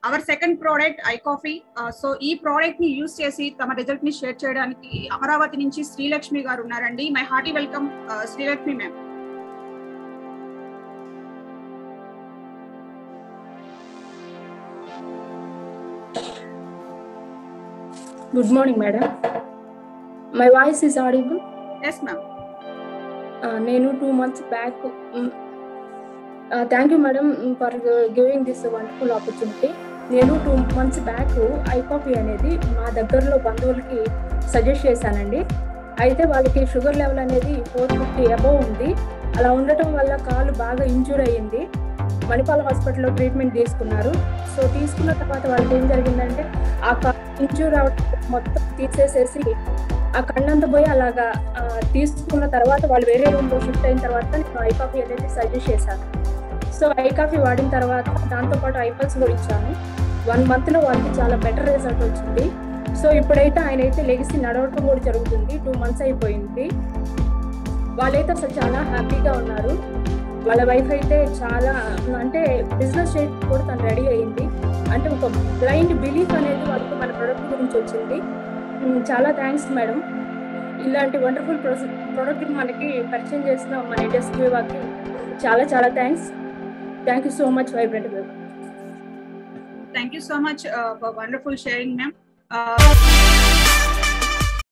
Hour second product I coffee so ఈ product ని use చేసి తమ రిజల్ట్ ని షేర్ చేయడానికి అమరావతి నుంచి శ్రీలక్ష్మి గారు ఉన్నారండి my hearty welcome Sreelakshmi ma'am Good morning, madam. My voice is audible. Yes ma'am Uh, నేను two months back thank you madam for giving this wonderful opportunity నేను టూ మంత్స్ బ్యాక్ ఐకాపీ అనేది మా దగ్గరలో బంధువులకి సజెస్ట్ చేశానండి అయితే వాళ్ళకి షుగర్ లెవెల్ అనేది ఫోర్ ఫిఫ్టీ అబవ్ ఉంది అలా ఉండటం వల్ల కాలు బాగా ఇంజూర్ అయ్యింది మణిపాల్ హాస్పిటల్లో ట్రీట్మెంట్ తీసుకున్నారు సో తీసుకున్న తర్వాత వాళ్ళకి ఏం జరిగిందంటే ఆ కాలు ఇంజూర్ అవడం మొత్తం తీసేసేసి ఆ కన్నంతా పోయి అలాగా ఆ, తీసుకున్న తర్వాత వాళ్ళు వేరే రూమ్ లో షిఫ్ట్ అయిన తర్వాత నేను ఐ కాఫీ అనేది సజెస్ట్ చేశాను సో ఐ కాఫీ వాడిన తర్వాత దాంతోపాటు ఐపల్స్ కూడా ఇచ్చాను వన్ మంత్ లో వాళ్ళకి చాలా బెటర్ రిజల్ట్ వచ్చింది సో ఇప్పుడైతే ఆయన అయితే లెగిసి నడవటం కూడా జరుగుతుంది టూ మంత్స్ అయిపోయింది వాళ్ళైతే అసలు చాలా హ్యాపీగా ఉన్నారు వాళ్ళ వైఫ్ అయితే చాలా అంటే బిజినెస్ చేయడానికి కూడా తను రెడీ అయింది అంటే ఒక బ్లైండ్ బిలీఫ్ అనేది వాళ్ళకి మన ప్రొడక్ట్ గురించి వచ్చింది ఉమ్, చాలా థ్యాంక్స్ మేడం ఇలాంటి వండర్ఫుల్ ప్రోడక్ట్ మనకి పరిచయం చేసిన మన డెస్క్ వివాకి చాలా చాలా thanks thank you so much vibrant Viva thank you so much for wonderful sharing ma'am